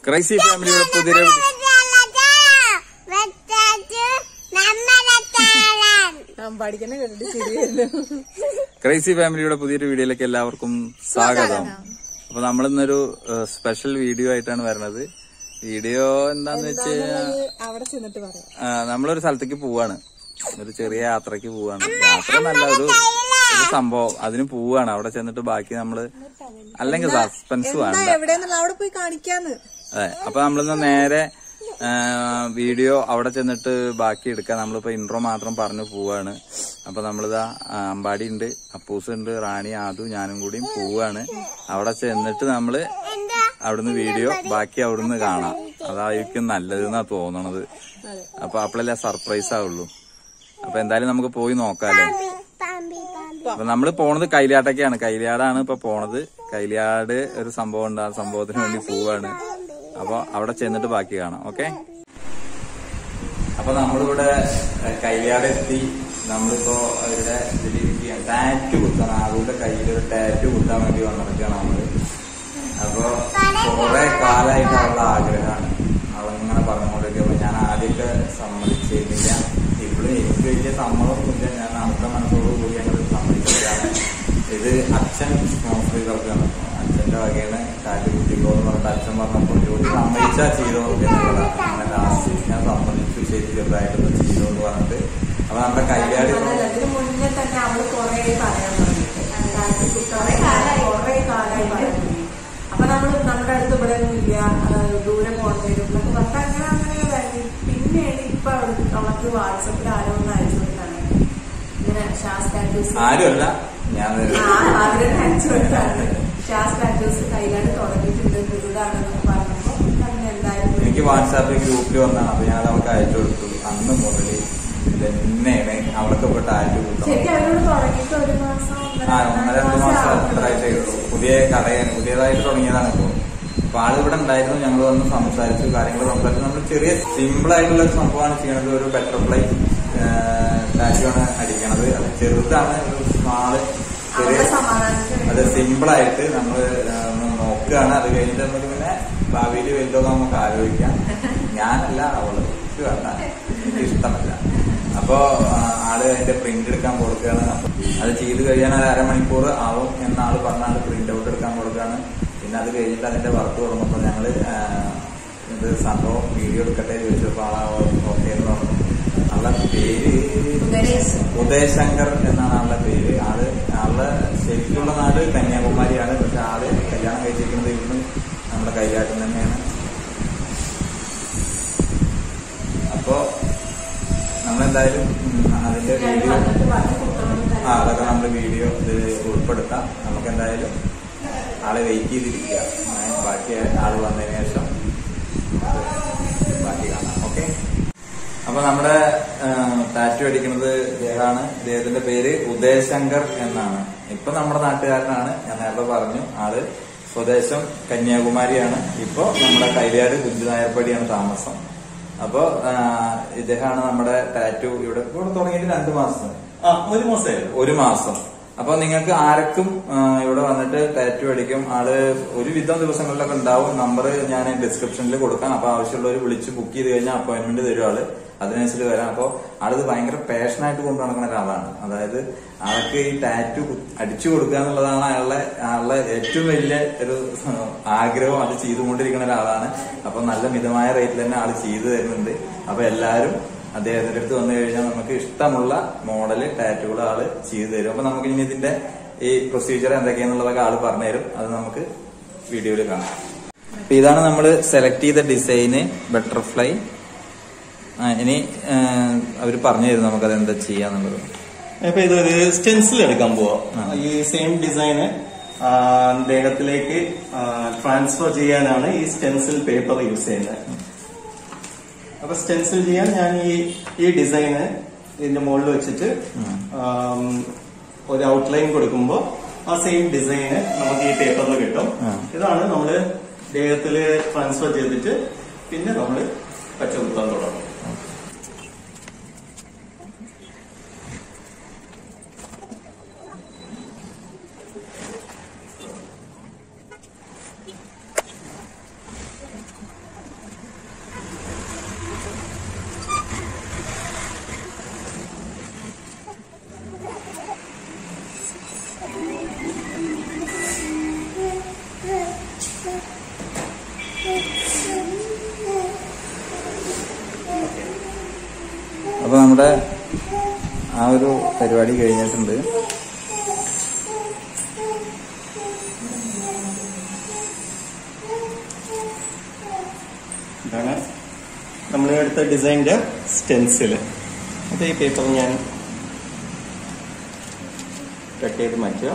Crazy ഫാമിലിയുടെ പുതിയ പഠിക്കണ കേട്ടിട്ട് ശരിയായിരുന്നു ക്രൈസി ഫാമിലിയുടെ പുതിയൊരു വീഡിയോയിലേക്ക് എല്ലാവർക്കും സ്വാഗതം അപ്പൊ നമ്മളിന്നൊരു സ്പെഷ്യൽ വീഡിയോ ആയിട്ടാണ് വരുന്നത് വീഡിയോ എന്താന്ന് വെച്ച് കഴിഞ്ഞാൽ അവിടെ ചെന്നിട്ട് പറയാം ആ, നമ്മളൊരു സ്ഥലത്തേക്ക് പോവാണ് ഒരു ചെറിയ യാത്രക്ക് പോവാണ് യാത്ര നല്ല ഒരു ഒരു സംഭവം അതിന് പോവാണ് അവിടെ ചെന്നിട്ട് ബാക്കി നമ്മള് അല്ലെങ്കിൽ സസ്പെൻസ് വേണ്ട എവിടെയെന്നുള്ള അവിടെ പോയി കാണിക്കാന്ന് അതെ അപ്പൊ നമ്മളിന്ന് നേരെ ആ, വീഡിയോ അവിടെ ചെന്നിട്ട് ബാക്കി എടുക്കാം നമ്മളിപ്പോ ഇൻട്രോ മാത്രം പറഞ്ഞു പോവാണ് അപ്പൊ നമ്മളിതാ ആ, അമ്പാടി ഉണ്ട് അപ്പൂസ് ഉണ്ട് റാണി ആദു ഞാനും കൂടിയും പോവാണ് അവിടെ ചെന്നിട്ട് നമ്മള് അവിടുന്ന് വീഡിയോ ബാക്കി അവിടുന്ന് കാണാം അതായിരിക്കും നല്ലതെന്നാ തോന്നണത് അപ്പൊ അപ്പോഴല്ലേ സർപ്രൈസ് ആവുള്ളൂ അപ്പൊ എന്തായാലും നമുക്ക് പോയി നോക്കാല്ലേ അപ്പൊ നമ്മള് പോണത് കൈലിയാട്ടൊക്കെയാണ് കൈലിയാടാണ് ഇപ്പൊ പോണത് കൈലിയാട് ഒരു സംഭവം ഉണ്ട് ആ സംഭവത്തിന് വേണ്ടി പോവാണ് അപ്പൊ അവിടെ ചെന്നിട്ട് ബാക്കി കാണാം ഓക്കെ അപ്പൊ നമ്മളിവിടെ എഹ്, കൈലിയാട് എത്തി നമ്മളിപ്പോ അവരുടെ ഇതിലിരിക്കുകയാണ് ടാറ്റു കുത്തണം ആളുടെ കയ്യിൽ ഒരു ടാറ്റു കുത്താൻ വേണ്ടി വന്നിരിക്കുകയാണ് നമ്മള് അപ്പൊ കുറെ കാലമായിട്ട് അവളുടെ ആഗ്രഹമാണ് അവളിങ്ങനെ പറഞ്ഞുകൊണ്ടിരിക്കുമ്പോ ഞാൻ ആദ്യമൊക്കെ സമ്മതിച്ചിരുന്നില്ല ഇവിടെ എനിക്ക് വലിയ സമ്മതമൊന്നുമില്ല ഞാൻ നമ്മുടെ മനസ്സോട് കൂടി ഞങ്ങൾ സമ്മതിക്കുകയാണ് ഇത് അച്ഛൻ സ്പോൺസർ ചെയ്തവർക്കാണ് അച്ഛന്റെ വകയാണ് കാറ്റ് കുത്തിക്കോ എന്ന് പറഞ്ഞിട്ട് അച്ഛൻ പറഞ്ഞപ്പോൾ ജോലി സമ്മതിച്ചാ ചെയ്തോ എന്നുള്ളതാണ് അങ്ങനെ ലാസ്റ്റ് ഞാൻ സമ്മതിച്ചു ശരി ചെറുതായിട്ടൊന്ന് ചെയ്തോ എന്ന് പറഞ്ഞിട്ട് അപ്പൊ നമ്മുടെ കൈകാടി അതല്ല, ഇതിന് മുന്നേ തന്നെ അവള് കൊറേ പറയാൻ തുടങ്ങി കൊറേ കാലായി കൊറേ കാലായി പറയാൻ തുടങ്ങി അപ്പൊ നമ്മള് നമ്മുടെ അടുത്ത് ഇവിടെ ഒന്നും ഇല്ല ആ, ദൂരെ പോകേണ്ടി വരും എന്നൊക്കെ പറഞ്ഞിട്ട് അങ്ങനെ അങ്ങനെ കഴിഞ്ഞു പിന്നെയാണ് ഇപ്പൊ അവൾക്ക് അവൾക്ക് വാട്സപ്പിൽ ആരോ ഒന്ന് അയച്ചു കൊടുത്താണ് ഇങ്ങനെ ഷാസ് ടാറ്റൂസ് ആരുമല്ല ഞാൻ ആ ആഗ്രഹം അയച്ചു കൊടുത്താണ് ഷാസ് ടാറ്റൂസ് കയ്യിലാണ് തുടങ്ങിയിട്ടുണ്ട് പുതുതാണെന്നൊക്കെ പറഞ്ഞപ്പോ അങ്ങനെ എന്തായാലും എനിക്ക് വാട്സാപ്പിൽ ഗ്രൂപ്പിൽ വന്നാണ് അപ്പൊ ഞാൻ അവൾക്ക് അയച്ചു കൊടുത്തു അന്ന് മുതൽ തന്നെയാണ് അവൾക്ക് ഇപ്പൊ ടാറ്റു കുത്തണം ശരിക്കും അവരോട് തുടങ്ങിയിട്ട് ഒരു മാസം ആ ഒന്നര രണ്ട് മാസം അത്രയായിട്ടേ ഉള്ളൂ പുതിയ കടയാണ് പുതിയതായിട്ട് തുടങ്ങിയതാണ് ഇപ്പൊ അപ്പൊ ആള് ഇവിടെ ഉണ്ടായിരുന്നു ഞങ്ങൾ വന്ന് സംസാരിച്ചു കാര്യങ്ങൾ സംസാരിച്ചു നമ്മൾ ചെറിയ സിമ്പിൾ ആയിട്ടുള്ള ഒരു സംഭവമാണ് ചെയ്യണത് ഒരു ബട്ടർഫ്ലൈ ടാറ്റു ആണ് അടിക്കണത് അത് ചെറുതാണ് ഒരു സ്മാള് ചെറിയ അവരുടെ സമാധാനത്തിന് അത് സിമ്പിൾ ആയിട്ട് നമ്മൾ ഒന്ന് നോക്കുകയാണ് അത് കഴിഞ്ഞിട്ട് നമുക്ക് പിന്നെ ഭാവിയിൽ വലുതൊക്കെ നമുക്ക് ആലോചിക്കാം ഞാനല്ല അവള് എനിക്ക് വേണ്ട എനിക്ക് ഇഷ്ടമല്ല അപ്പോ ആ, ആള് അതിന്റെ പ്രിന്റ് എടുക്കാൻ കൊടുക്കുകയാണ് അപ്പൊ അത് ചെയ്ത് കഴിയാൻ ഒരു അരമണിക്കൂർ ആവും എന്ന ആള് പറഞ്ഞ ആള് പ്രിന്റ് ഔട്ട് എടുക്കാൻ കൊടുക്കുകയാണ് പിന്നെ അത് കഴിഞ്ഞിട്ട് അതിന്റെ വർക്ക് തുടങ്ങുമ്പോൾ ഞങ്ങള് ആ, ഇത് സംഭവം വീഡിയോ എടുക്കട്ടെ ചോദിച്ചപ്പോൾ ആളാ ഓക്കെ എന്ന് പറഞ്ഞു ആളുടെ പേര് ഉദയശ്. ഉദയശങ്കർ എന്നാണ് ആളുടെ പേര് ആള് ആളുടെ ശരിക്കുള്ള നാട് കന്യാകുമാരിയാണ് പക്ഷെ ആള് കല്യാണം കഴിച്ചിരിക്കുന്നത് ഇവിടുന്ന് നമ്മുടെ കൈകാട്ടം തന്നെയാണ് അപ്പോ നമ്മളെന്തായാലും ഉം, അതിന്റെ ഞാൻ വീഡിയോ വന്നിട്ട് പറഞ്ഞ് കുട്ടണമെന്ന് ആ അതൊക്കെ നമ്മൾ വീഡിയോ ഇത് ഉൾപ്പെടുത്താം നമുക്ക് എന്തായാലും ആളെ വെയിറ്റ് ചെയ്തിരിക്കുക ഏ, ബാക്കി ആള് വന്നതിന് ശേഷം നമുക്ക് ബാക്കി കാണാം ഓക്കെ അപ്പൊ നമ്മുടെ ടാറ്റു അടിക്കുന്നത് ഇദ്ദേഹമാണ് ഇദ്ദേഹത്തിന്റെ പേര് ഉദയശങ്കർ എന്നാണ് ഇപ്പൊ നമ്മുടെ നാട്ടുകാരനാണ് ഞാൻ നേരത്തെ പറഞ്ഞു ആള് സ്വദേശം കന്യാകുമാരിയാണ് ഇപ്പൊ നമ്മുടെ കൈലാട് കുഞ്ചുനായർപ്പടിയാണ് താമസം അപ്പൊ ആ, ഇദ്ദേഹമാണ് നമ്മുടെ ടാറ്റു ഇവിടെ ഇവിടെ തുടങ്ങിയിട്ട് രണ്ടു മാസം ആ ഒരു മാസമായിരുന്നു ഒരു മാസം അപ്പൊ നിങ്ങൾക്ക് ആർക്കും ആ, ഇവിടെ വന്നിട്ട് ടാറ്റു അടിക്കും ആള് ഒരുവിധം ദിവസങ്ങളിലൊക്കെ ഉണ്ടാവും നമ്പർ ഞാൻ ഡിസ്ക്രിപ്ഷനിൽ കൊടുക്കാം അപ്പൊ ആവശ്യമുള്ളവർ വിളിച്ച് ബുക്ക് ചെയ്ത് കഴിഞ്ഞാൽ അപ്പോയിന്റ്മെന്റ് തരും ആള് അതിനനുസരിച്ച് വരാം അപ്പൊ ആളിത് ഭയങ്കര പാഷനായിട്ട് കൊണ്ടു നടക്കുന്ന ഒരാളാണ് അതായത് ആൾക്ക് ഈ ടാറ്റു അടിച്ചു കൊടുക്കുക എന്നുള്ളതാണ് അയാളുടെ ആളുടെ ഏറ്റവും വലിയ ഒരു ആഗ്രഹം അത് ചെയ്തുകൊണ്ടിരിക്കുന്ന ഒരാളാണ് അപ്പൊ നല്ല മിതമായ റേറ്റിൽ തന്നെ ആള് ചെയ്തു തരുന്നുണ്ട് അപ്പൊ എല്ലാവരും അദ്ദേഹത്തിന്റെ അടുത്ത് വന്നു കഴിഞ്ഞാൽ നമുക്ക് ഇഷ്ടമുള്ള മോഡല് ടാറ്റുകൾ ആള് ചെയ്തു തരും അപ്പൊ നമുക്ക് ഇനി ഇതിന്റെ ഈ പ്രൊസീജിയർ എന്തൊക്കെയാന്നുള്ളതൊക്കെ ആള് പറഞ്ഞുതരും അത് നമുക്ക് വീഡിയോയിൽ കാണാം അപ്പൊ ഇതാണ് നമ്മൾ സെലക്ട് ചെയ്ത ഡിസൈന് ബട്ടർഫ്ലൈ ഇനി അവർ പറഞ്ഞു തരും നമുക്കത് എന്താ ചെയ്യാന്നുള്ളത് ഇപ്പൊ ഇതൊരു സ്റ്റെൻസിൽ എടുക്കാൻ പോവാ ആ. ഈ സെയിം ഡിസൈന് ദേഹത്തിലേക്ക് ട്രാൻസ്ഫർ ചെയ്യാനാണ് ഈ സ്റ്റെൻസിൽ പേപ്പർ യൂസ് ചെയ്യുന്നത് അപ്പൊ സ്റ്റെൻസിൽ ചെയ്യാൻ ഞാൻ ഈ ഈ ഡിസൈന് ഇതിന്റെ മുകളിൽ വെച്ചിട്ട് ഉം. ആം, ഒരു ഔട്ട്ലൈൻ കൊടുക്കുമ്പോൾ ആ സെയിം ഡിസൈന് നമുക്ക് ഈ പേപ്പറിൽ കിട്ടും ആ. ഇതാണ് നമ്മള് ദേഹത്തില് ട്രാൻസ്ഫർ ചെയ്തിട്ട് പിന്നെ നമ്മള് പച്ച കുത്താൻ തുടങ്ങും നമ്മുടെ ആ ഒരു പരിപാടി കഴിഞ്ഞിട്ടുണ്ട് ഇതാണ് നമ്മൾ എടുത്ത ഡിസൈൻ്റെ സ്റ്റെൻസിൽ അപ്പോൾ ഈ പേപ്പർ ഞാൻ കട്ട് ചെയ്ത് മാറ്റുക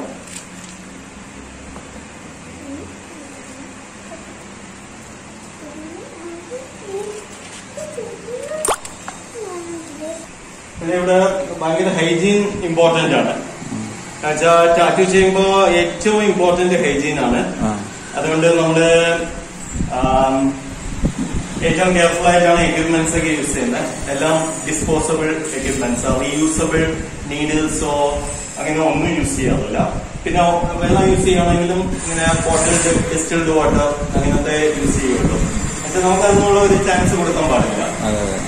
പിന്നെ ഇവിടെ ഭയങ്കര ഹൈജീൻ ഇമ്പോർട്ടന്റ് ആണ് ടാറ്റു ചെയ്യുമ്പോൾ ഏറ്റവും ഇമ്പോർട്ടന്റ് ഹൈജീൻ ആണ് ആ അതുകൊണ്ട് നമ്മള് ആം, ഏറ്റവും കെയർഫുൾ ആയിട്ടാണ് എക്യുപ്മെന്റ്സ് ഒക്കെ യൂസ് ചെയ്യുന്നത് എല്ലാം ഡിസ്പോസബിൾ എക്യുപ്മെന്റ്സ് റീയൂസബിൾ നീഡിൽസോ അങ്ങനെ ഒന്നും യൂസ് ചെയ്യാറില്ല പിന്നെ വെള്ളം യൂസ് ചെയ്യുകയാണെങ്കിലും ഇങ്ങനെ ബോട്ടിൽഡ് ഡിസ്റ്റിൽഡ് വാട്ടർ അങ്ങനത്തെ യൂസ് ചെയ്യുള്ളൂ പക്ഷെ നമുക്ക് അതിനുള്ള ഒരു ചാൻസ് കൊടുക്കാൻ പാടില്ല അതെ അതെ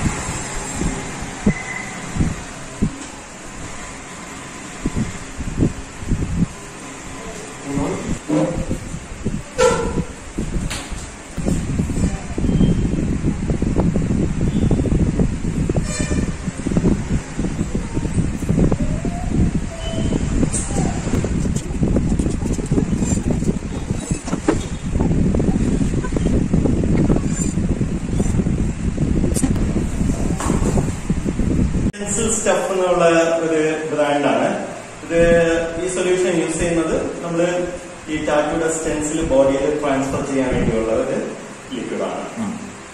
പെൻസിൽ സ്റ്റഫ് എന്നുള്ള ഒരു ബ്രാൻഡാണ് ഇത് ഈ സൊല്യൂഷൻ യൂസ് ചെയ്യുന്നത് നമ്മൾ ഈ ടാറ്റൂയുടെ സ്റ്റെൻസിൽ ബോഡിയിൽ ട്രാൻസ്ഫർ ചെയ്യാൻ വേണ്ടിയുള്ള ഒരു ലിക്വിഡാണ് ഉം.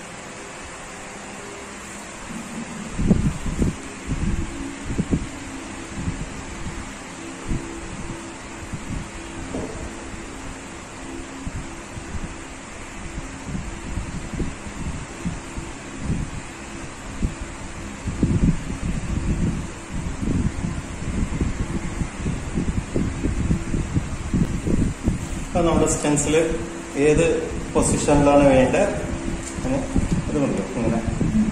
അപ്പൊ നമ്മുടെ സ്റ്റെൻസിൽ ഏത് പൊസിഷനിലാണ് വേണ്ടത് അങ്ങനെ അത് മതിയോ ഇങ്ങനെ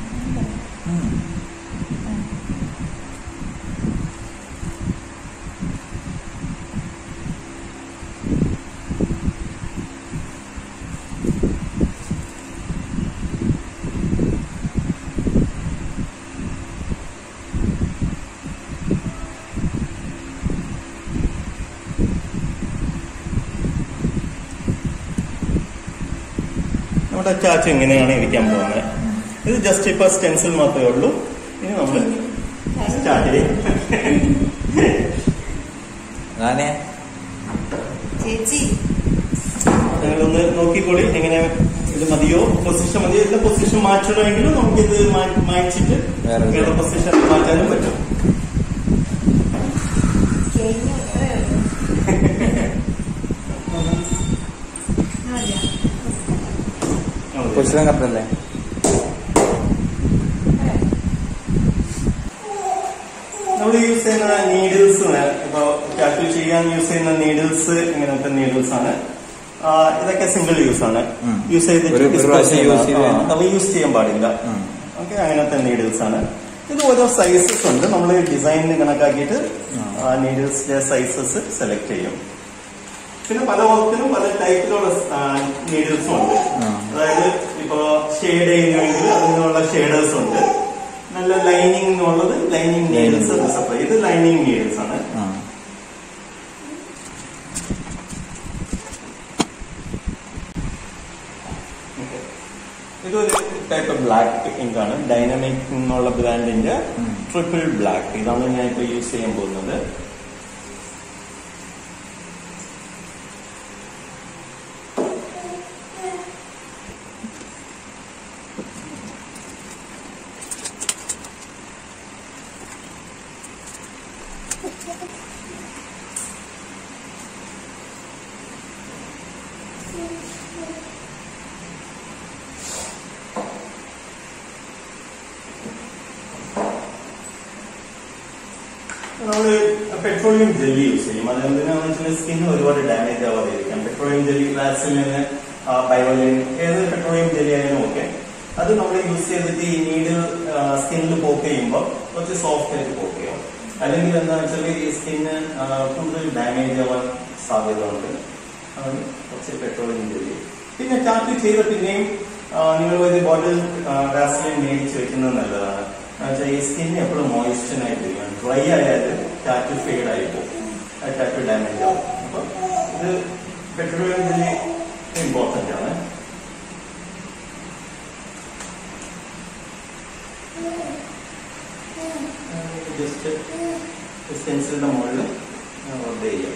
നമ്മുടെ ടാറ്റു ഇങ്ങനെയാണ് ഇരിക്കാൻ പോകുന്നത് ഇത് ജസ്റ്റ് ഇപ്പൊ സ്റ്റെൻസിൽ മാത്രമേ ഉള്ളൂ ഇനി നമ്മൾ സ്റ്റാർട്ട് ചെയ്യും ഞാനേ ചേച്ചി നിങ്ങളൊന്ന് നോക്കിക്കോളി എങ്ങനെ ഇത് മതിയോ പൊസിഷൻ മതിയോ ഇതിന്റെ പൊസിഷൻ മാറ്റണമെങ്കിലും നമുക്കിത് മാ- മായ്ച്ചിട്ട് വേറെ ഒരു- വേറെ പൊസിഷൻ മാറ്റാനും പറ്റും കഴിഞ്ഞു അത്രേ ഉള്ളൂ. മതിയോ? പൊസിഷൻ കറക്റ്റല്ലേ നമ്മൾ യൂസ് ചെയ്യുന്ന നീഡിൽസ് ഇപ്പൊ ടാറ്റു ചെയ്യാൻ യൂസ് ചെയ്യുന്ന നീഡിൽസ് ഇങ്ങനത്തെ നീഡിൽസ് ആണ് ആ, ഇതൊക്കെ സിംഗിൾ യൂസ് ആണ് ഉം. യൂസ് ഒരു- ഒരു പ്രാവശ്യം use ചെയ്ത് കഴിഞ്ഞാൽ- നമ്മൾ യൂസ് ചെയ്യാൻ പാടില്ല ഉം. ഓക്കെ അങ്ങനത്തെ നീഡിൽസ് ആണ് ഇത് ഓരോ സൈസസ് ഉണ്ട് നമ്മൾ ഡിസൈനിന് കണക്കാക്കിയിട്ട് ഉം. ആ നീഡിൽസിന്റെ സൈസസ് സെലക്ട് ചെയ്യും പിന്നെ പല വർക്കിനും പല ടൈപ്പിലുള്ള നീഡിൽസും ഉണ്ട് ഉം. അതായത് ഇപ്പോ ഷെയ്ഡ് ചെയ്യുന്നെങ്കിൽ അതിനുള്ള ഷെയ്ഡേഴ്സ് ഉണ്ട് നല്ല ലൈനിങ് എന്നുള്ളത് ലൈനിങ് നീഡിൽസ് സെപ്പറേറ്റ് ഇത് ലൈനിങ് നീഡിൽസ് ആണ് ആ ഇതൊരു ടൈപ്പ് ബ്ലാക്ക് ഇങ്ക് ആണ് ഡൈനാമിക് എന്നുള്ള ബ്രാൻഡിന്റെ ഉം. ട്രിപ്പിൾ ബ്ലാക്ക് ഇതാണ് ഞാൻ ഇപ്പൊ യൂസ് ചെയ്യാൻ പോകുന്നത് നമ്മള് പെട്രോളിയം ജെല്ലി യൂസ് ചെയ്യും അത് എന്തിനാന്ന് വെച്ചാൽ സ്കിൻ ഒരുപാട് ഡാമേജ് ആവാതിരിക്കാം പെട്രോളിയം ജെല്ലി വാക്സിലിന് ബയോലിൻ ഏത് പെട്രോളിയം ജെല്ലി ആയാലും ഓക്കെ അത് നമ്മൾ യൂസ് ചെയ്തിട്ട് ഈ നീഡിൽ സ്കിന്നിൽ പോക്ക് ചെയ്യുമ്പോൾ കുറച്ച് സോഫ്റ്റ് ആയിട്ട് പോക്ക് ചെയ്യും അല്ലെങ്കിൽ എന്താ വെച്ചാൽ ഈ സ്കിന്ന് കൂടുതൽ ഡാമേജ് ആവാൻ സാധ്യത ഉണ്ട് അതുകൊണ്ട് കുറച്ച് പെട്രോളിയം ജെല്ലി പിന്നെ ടാറ്റു ചെയ്ത പിന്നെയും ആ, നിങ്ങൾ ഒരു ബോട്ടിൽ വാക്സിലിൻ മേടിച്ച് വെക്കുന്നത് നല്ലതാണ് എന്നുവെച്ചാൽ ഈ സ്കിൻ എപ്പോഴും മോയിസ്റ്റനായിട്ടിരിക്കണം ഡ്രൈ ആയാൽ ടാറ്റു ഫെയ്ഡ് ആയി പോകും ടാറ്റു ഡാമേജ് ആവും അപ്പൊ ഇത് വെറ്ററിനറി ഇമ്പോർട്ടന്റ് ആണ് ജസ്റ്റ് സ്റ്റെൻസിലിന്റെ മുകളിൽ റബ്ബ് ചെയ്യാം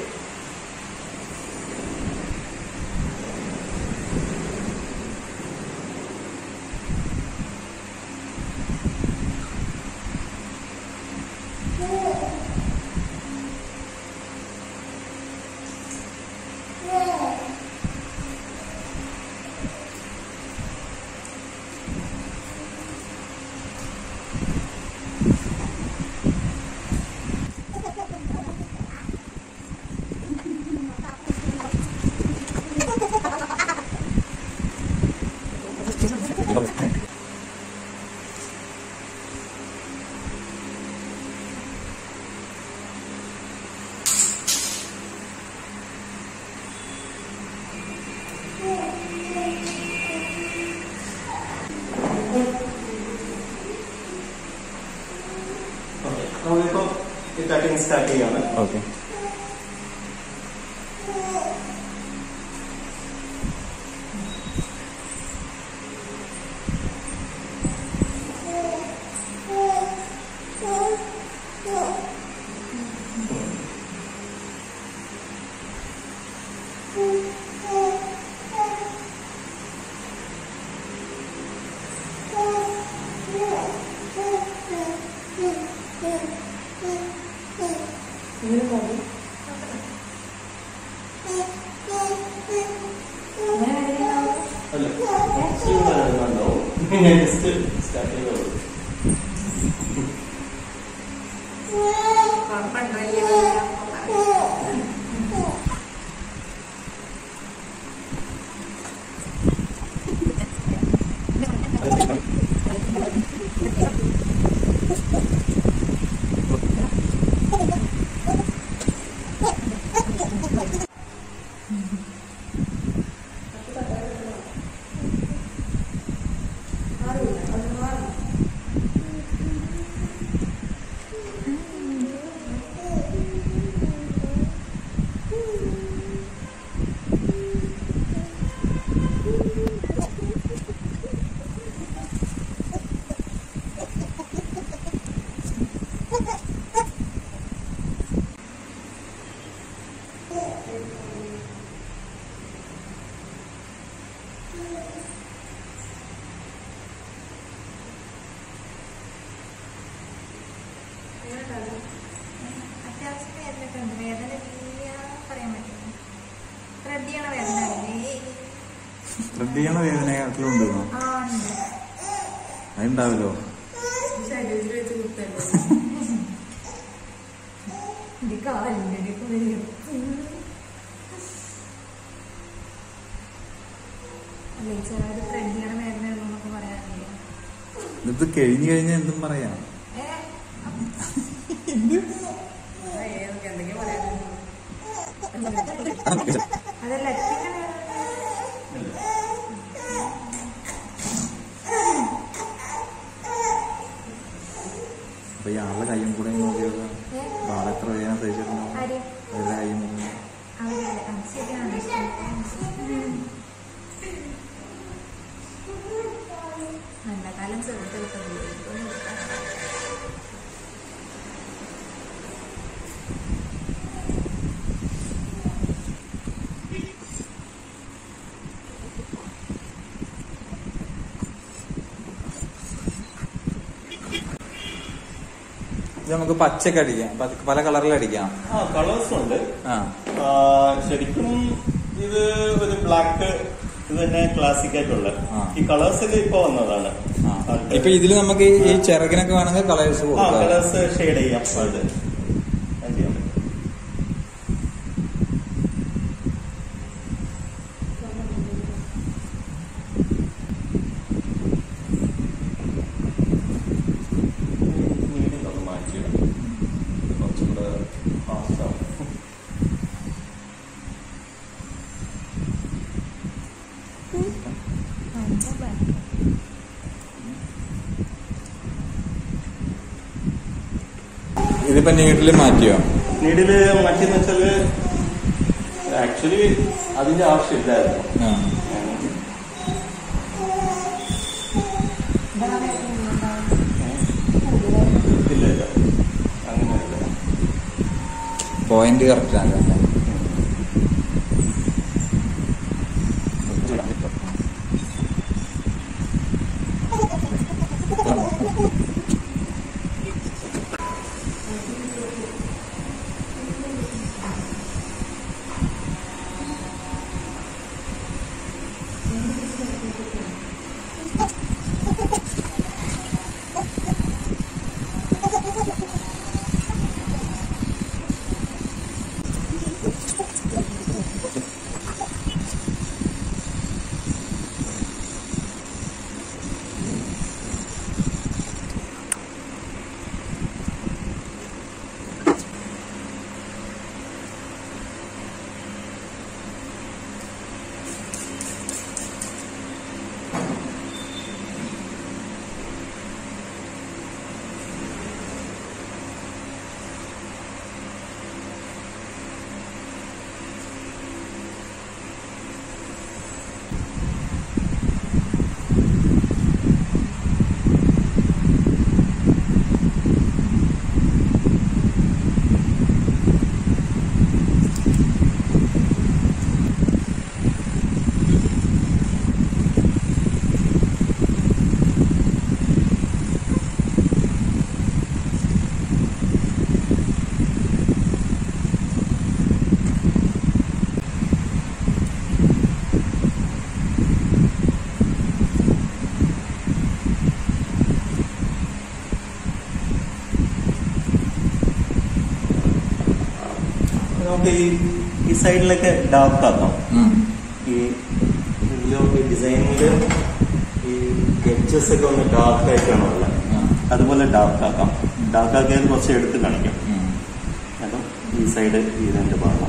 ഓക്കെ നമ്മളിപ്പോ ഈ കട്ടിങ് സ്റ്റാർട്ട് ചെയ്യാണ് ഓക്കെ ഇങ്ങനെ മതി ഇങ്ങനെ വേദനയുണ്ടാവും അല്ല കുറച്ചും കൂടെ ഇടുന്നുണ്ടാവും ഞാൻ ജസ്റ്റ് സ്റ്റാർട്ട് ചെയ്തോളൂ അത്യാവശ്യം വേദനയൊക്കെ ഉണ്ട് വേദന ഇല്ല പറയാൻ പറ്റില്ല ത്രെഡ് ചെയ്യണ വേദന അല്ലേ ത്രെഡ് ചെയ്യണ വേദനയാട്ടിലുണ്ട് ആ ഉണ്ട് അതുണ്ടാവല്ലോ ശരീരത്തിൽ വെച്ച് കുത്തല്ലേ ഇത് കാലിൻ്റെ കുഴിയും അല്ലേ ചിലവര് ത്രെഡ് ചെയ്യണ വേദന ഉള്ളൂന്നൊക്കെ പറയാറില്ല ഇത് കഴിഞ്ഞു കഴിഞ്ഞാൽ എന്തും പറയാം ഏ എന്തെങ്കിലും പറയാൻ അതല്ല പിന്നെ അപ്പൊ ഈ ആളുടെ കയ്യും കൂടെ നോക്കിയത് ഏ? ആളെത്ര വേദന സഹിച്ചിട്ടുണ്ടാവും ആര്? അവരുടെ കയ്യും കൂടെ അവരില്ല അത് ശരിയാണ് നല്ല കാലം ചെറുത്ത് കിട്ടുന്നു ഇത് നമുക്ക് പച്ചക്ക് അടിക്കാം പ- പല കളറിൽ അടിക്കാം ആ കളേഴ്സ് ഉണ്ട് ആ ആ, ശരിക്കും ഇത് ഒരു ബ്ലാക്ക് ഇത് തന്നെ ക്ലാസിക് ആയിട്ടുള്ള ആ. ഈ കളേഴ്സിൽ ഇപ്പൊ വന്നതാണ് ആ. ഇപ്പൊ ഇതില് നമുക്ക് ഈ- ഈ ചിറകിനൊക്കെ വേണമെങ്കിൽ കളേഴ്സ് ആ കൊടുക്കാം കളേഴ്സ് ഷെയ്ഡ് ചെയ്യാം അത് അത് ചെയ്യാം. നീഡിൽ ഒന്ന് മാറ്റിയിടാം കുറച്ചുകൂടെ ഫാസ്റ്റ് ആവും ഇതിപ്പോ നീഡില് മാറ്റിയോ നീഡില് മാറ്റിയെന്ന് വെച്ചാല് ആക്ച്വലി അതിന്റെ ആവശ്യമില്ലായിരുന്നു ആ. ഇല്ല ഇല്ല അങ്ങനെയല്ല പോയിന്റ് കറക്റ്റ് ആണ് നമുക്ക് ഈ ഈ സൈഡിലൊക്കെ ഡാർക്ക് ആക്കാം ഉം. ഈ ഇതിലൊക്കെ ഡിസൈനില് ഈ എഡ്ജസ് ഒക്കെ ഒന്ന് ഡാർക്ക് ആയിട്ടാണ് ഉള്ളത് ആ. അതുപോലെ ഡാർക്ക് ആക്കാം ഡാർക്ക് ആക്കിയാൽ കുറച്ച് എടുത്ത് കാണിക്കാം ഉം. അതും ഈ സൈഡ് ഇതിന്റെ ഭാഗം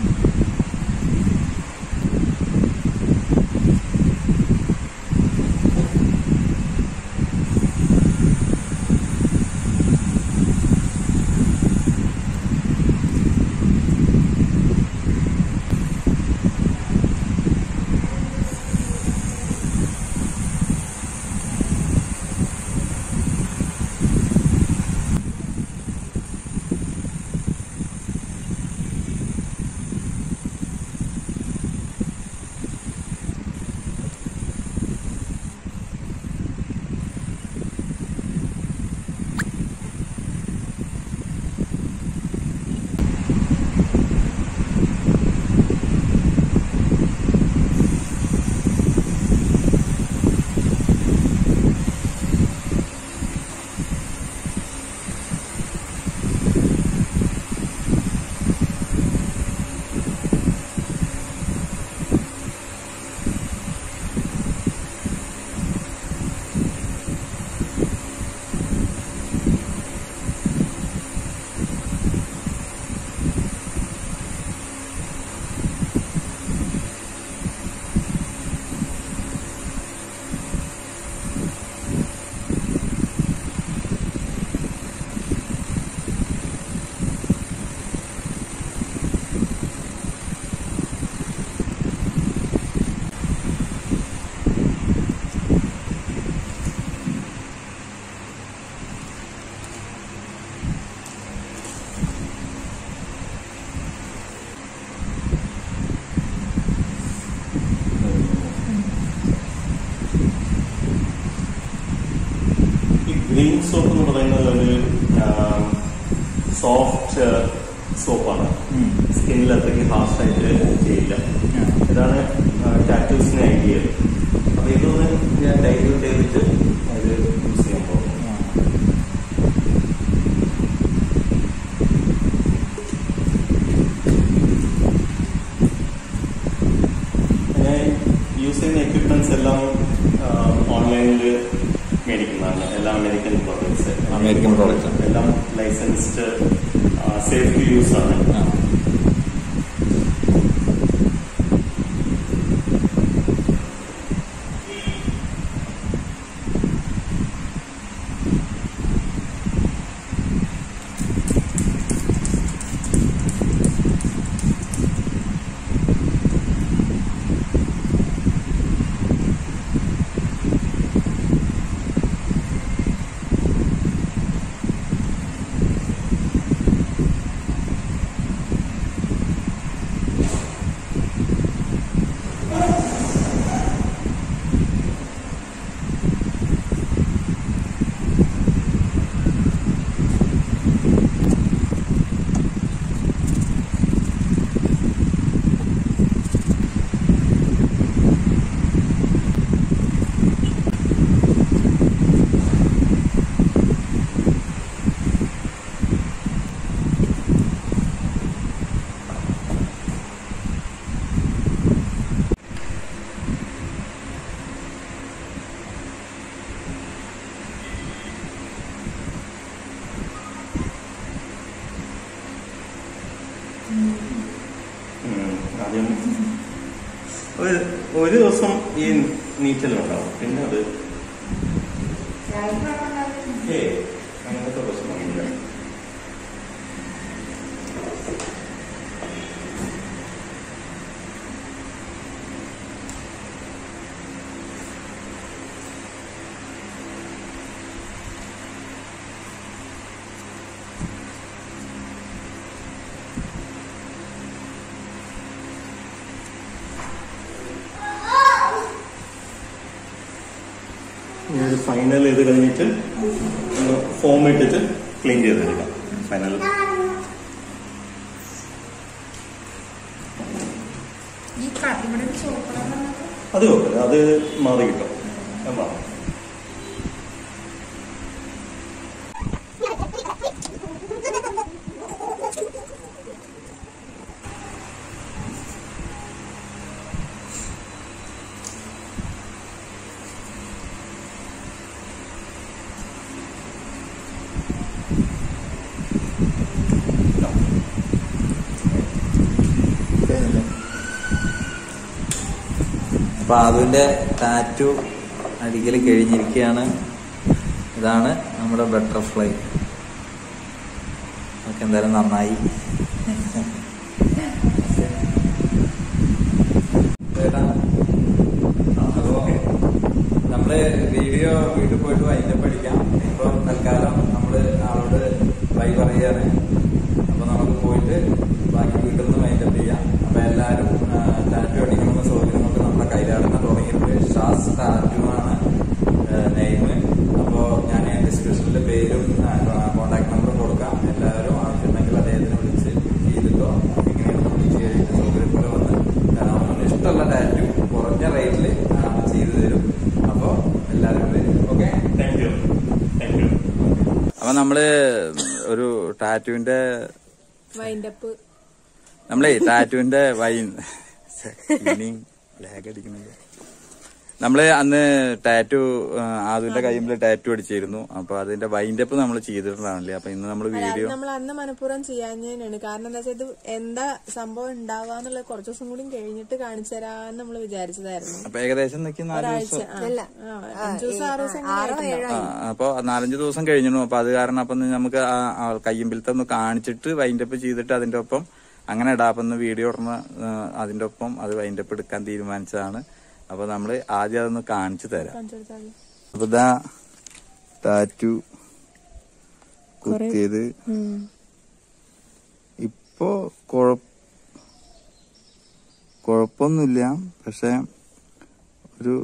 ഈ ഗ്രീൻ സോപ്പ് എന്ന് പറയുന്നത് ഒരു സോഫ്റ്റ് സോപ്പാണ് ഉം. സ്കിന്നിൽ അത്രയ്ക്ക് ഹാർഷായിട്ട് ചെയ്യില്ല ആ. ഇതാണ് ടാറ്റൂസിന് ഐഡിയ അപ്പൊ ഇതൊന്ന് ഞാൻ ഡൈല്യൂട്ട് ചെയ്തിട്ട് അത് യൂസ് ചെയ്യാൻ പോകും ആ. ഞാൻ യൂസ് ചെയ്യുന്ന എക്യുപ്മെന്റ്സ് എല്ലാം ഓൺലൈനിൽ മേടിക്കുന്നതാണ് എല്ലാം അമേരിക്കൻ പ്രോഡക്ട്സ് American products ആണ്. എല്ലാം ലൈസൻസ്ഡ് സേഫ് ടു യൂസ് ആണ് ആ. ആദ്യം ഒരു ഒരു ദിവസം ഈ നീറ്റലുണ്ടാവും പിന്നെ അത് ഏ അങ്ങനത്തെ പ്രശ്നമൊന്നുമില്ല ഇനി ഒരു ഫൈനൽ ഇത് കഴിഞ്ഞിട്ട് ഫോം ഇട്ടിട്ട് ക്ലീൻ ചെയ്തെടുക്കാം ഫൈനൽ ഈ ക- ഇവിടെ ഒരു ചുവപ്പ് കളർ വന്നത് അത് കുഴപ്പമില്ല അത് മാറി കിട്ടും അത് മാറും അപ്പൊ അതിന്റെ ടാറ്റു അടിക്കൽ കഴിഞ്ഞിരിക്കുകയാണ് ഇതാണ് നമ്മുടെ ബട്ടർഫ്ലൈ ഒക്കെ എന്തായാലും നന്നായി ചേട്ടാ, അപ്പോ നമ്മള് വീഡിയോ വീട്ടിൽ പോയിട്ട് വൈകിട്ട് പഠിക്കാം ഇപ്പൊ തൽക്കാലം നമ്മള് ആളോട് ബൈ പറയാണ് അപ്പൊ നമുക്ക് പോയിട്ട് ബാക്കി വീട്ടിൽ നിന്ന് വൈൻഡപ്പ് ചെയ്യാം അപ്പൊ എല്ലാരും ടാറ്റു അടിക്കണമെന്ന സൗകര്യങ്ങളൊക്കെ നമ്മുടെ കൈലാടുന്ന തുടങ്ങിയിട്ട് ഷാസ് ടാറ്റു ആണ് നെയിം അപ്പോ ഞാൻ ഡിസ്ക്രിപ്ഷനിൽ പേരും കോണ്ടാക്ട് നമ്പറും കൊടുക്കാം എല്ലാവരും ആവശ്യമുണ്ടെങ്കിൽ അദ്ദേഹത്തിനെ വിളിച്ച് ചെയ്തിട്ടോ എങ്ങനെയാണ് വിളിച്ച് കഴിഞ്ഞിട്ട് സൗകര്യം പോലെ വന്ന് അവനവന് ഇഷ്ടമുള്ള ടാറ്റു കുറഞ്ഞ റേറ്റിൽ ചെയ്തു തരും അപ്പോ എല്ലാവരും വരും okay thank you thank you അപ്പൊ നമ്മള് ഒരു ടാറ്റുവിന്റെ വൈൻഡപ്പ് നമ്മളെ ടാറ്റുവിന്റെ വൈൻ ഇനിയും ലാഗ് അടിക്കുന്നില്ല നമ്മള് അന്ന് ടാറ്റു ആദ്യന്റെ കയ്യുമ്പിൽ ടാറ്റു അടിച്ചിരുന്നു അപ്പൊ അതിന്റെ വൈൻഡപ്പ് നമ്മൾ ചെയ്തിട്ടുണ്ടാവില്ലേ അപ്പൊ ഇന്ന് നമ്മൾ വീഡിയോ നമ്മൾ അന്ന് മനഃപൂർവ്വം ചെയ്യാഞ്ഞതിനാണ് കാരണം എന്താ വെച്ചാൽ ഇത് എന്താ സംഭവം ഉണ്ടാവാന്നുള്ളത് കുറച്ച് ദിവസം കൂടി കഴിഞ്ഞിട്ട് കാണിച്ചു തരാന്ന് നമ്മൾ വിചാരിച്ചതായിരുന്നു അപ്പൊ ഏകദേശം നിൽക്കുന്ന നാല് ഒരാഴ്ച ദിവസം ആ, ആ, അഞ്ച് ദിവസം ആറ് ദിവസം എങ്ങനെ ആയിട്ടുണ്ടാവും. ആ, അപ്പൊ നാലഞ്ച് ദിവസം കഴിഞ്ഞു അപ്പൊ അത് കാരണം അപ്പൊ ഇന്ന് നമുക്ക് ആ ആ കയ്യുമ്പിലത്തെ ഒന്ന് കാണിച്ചിട്ട് വൈൻഡപ്പ് ചെയ്തിട്ട് അതിന്റെ ഒപ്പം അങ്ങനെ ഇടാം അപ്പൊ ഇന്ന് വീഡിയോ ഉടനെ അതിന്റെ ഒപ്പം അത് വൈൻഡപ്പ് എടുക്കാൻ തീരുമാനിച്ചതാണ് അപ്പൊ നമ്മള് ആദ്യം അതൊന്ന് കാണിച്ചു തരാം കാണിച്ചു കൊടുത്താൽ മതി. അപ്പൊ ഇതാ ടാറ്റു കുത്തിയത് ഉം. ഇപ്പോ കുഴപ്പ കുഴപ്പമൊന്നുമില്ല പക്ഷെ ഒരു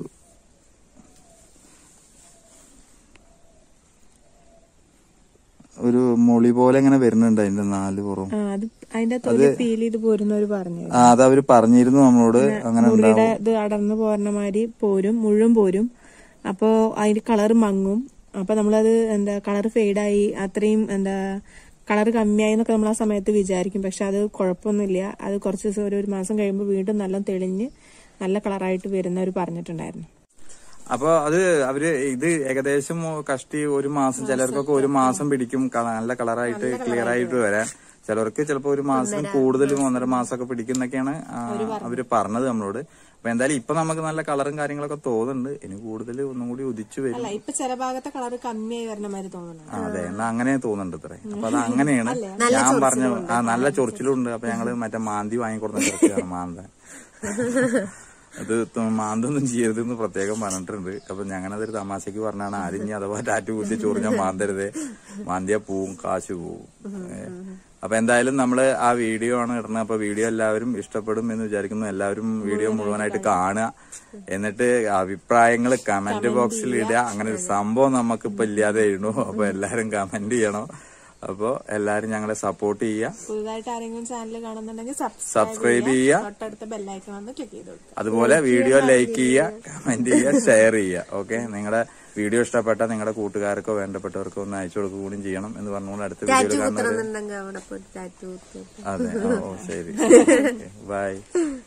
ഒരു മൊളി പോലെ ഇങ്ങനെ വരുന്നുണ്ട് അതിന്റെ നാല് പുറം ആ, അത് അതിന്റെ തൊലി ഫീൽ ചെയ്ത് പോരുന്നവര് പറഞ്ഞു ആ അത് അവര് പറഞ്ഞിരുന്നു നമ്മളോട് അങ്ങനെ മുറിയുടെ ഉണ്ടാവും ഇത് അടർന്നു പോരണ മാതിരി പോരും മുഴുവൻ പോരും അപ്പോ അതിന്റെ കളർ മങ്ങും അപ്പൊ നമ്മളത് എന്താ കളർ ഫെയ്ഡായി അത്രയും എന്താ കളർ കമ്മിയായി എന്നൊക്കെ നമ്മൾ ആ സമയത്ത് വിചാരിക്കും പക്ഷെ അത് കുഴപ്പമൊന്നുമില്ല അത് കുറച്ച് ദിവസം ഒരു ഒരു മാസം കഴിയുമ്പോൾ വീണ്ടും നല്ല തെളിഞ്ഞ് നല്ല കളറായിട്ട് വരുന്നവർ പറഞ്ഞിട്ടുണ്ടായിരുന്നു അപ്പൊ അത് അവര് ഇത് ഏകദേശം കഷ്ടി ഒരു മാസം ചിലർക്കൊക്കെ ഒരു മാസം പിടിക്കും കള- നല്ല കളറായിട്ട് ക്ലിയർ ആയിട്ട് വരാൻ ചിലർക്ക് ചിലപ്പോ ഒരു മാസം കൂടുതലും ഒന്നര മാസമൊക്കെ പിടിക്കും എന്നൊക്കെയാണ് ആ, അവര് പറഞ്ഞത് നമ്മളോട് അപ്പൊ എന്തായാലും ഇപ്പൊ നമുക്ക് നല്ല കളറും കാര്യങ്ങളൊക്കെ തോന്നുന്നുണ്ട് ഇനി കൂടുതൽ ഒന്നും കൂടി ഉദിച്ചു വരും അല്ല ഇപ്പൊ ചില ഭാഗത്തെ കളർ കമ്മിയായി വരണ മാതിരി തോന്നുന്നു ആ, അതെ എന്നാ അങ്ങനെ തോന്നുന്നുണ്ട് ഇത്രേ അപ്പൊ അത് അങ്ങനെയാണ് ഞാൻ പറഞ്ഞ ആ നല്ല ചൊറിച്ചിലും ഉണ്ട് അപ്പൊ ഞങ്ങള് മറ്റേ മാന്തി വാങ്ങിക്കൊടുന്ന ചൊറിച്ചിലാണ് മാന്ത അത് ത- മാന്തൊന്നും ചെയ്യരുതെന്ന് പ്രത്യേകം പറഞ്ഞിട്ടുണ്ട് അപ്പൊ ഞങ്ങളതൊരു തമാശക്ക് പറഞ്ഞാണ് ആരും ഇനി അഥവാ ടാറ്റു കുത്തി ചൊറിഞ്ഞാൽ മാന്തരുത് മാന്തിയ പോവും കാശ് പോവും ഏ. അപ്പൊ എന്തായാലും നമ്മള് ആ വീഡിയോ ആണ് ഇടുന്നത് അപ്പൊ വീഡിയോ എല്ലാവരും ഇഷ്ടപ്പെടും എന്ന് വിചാരിക്കുന്നു എല്ലാവരും വീഡിയോ മുഴുവനായിട്ട് കാണുക എന്നിട്ട് അഭിപ്രായങ്ങൾ കമന്റ് ബോക്സിൽ ഇടുക അങ്ങനെ ഒരു സംഭവം നമുക്ക് ഇപ്പൊ ഇല്ലാതെ എഴുതണു അപ്പൊ എല്ലാരും കമന്റ് ചെയ്യണം അപ്പൊ എല്ലാരും ഞങ്ങളെ സപ്പോർട്ട് ചെയ്യുക പുതുതായിട്ട് ആരെങ്കിലും ചാനൽ കാണുന്നുണ്ടെങ്കിൽ സബ്സ്ക്രൈബ് ചെയ്യുക തൊട്ടടുത്ത ബെല്ലൈക്കൺ വന്ന് ക്ലിക്ക് ചെയ്ത് കൊടുക്കുക അതുപോലെ വീഡിയോ ലൈക്ക് ചെയ്യുക കമന്റ് ചെയ്യുക ഷെയർ ചെയ്യുക ഓക്കെ നിങ്ങളുടെ വീഡിയോ ഇഷ്ടപ്പെട്ട നിങ്ങളുടെ കൂട്ടുകാർക്കോ വേണ്ടപ്പെട്ടവർക്കോ ഒന്ന് അയച്ചു കൊടുക്കുക കൂടി ചെയ്യണം എന്ന് പറഞ്ഞുകൊണ്ട് അടുത്ത വീഡിയോയിൽ കാണുന്നത് ഉണ്ടെങ്കിൽ അവിടെ പോയിട്ട് ടാറ്റു കുത്തിയിട്ട് അതെ ഓ ശരി ബൈ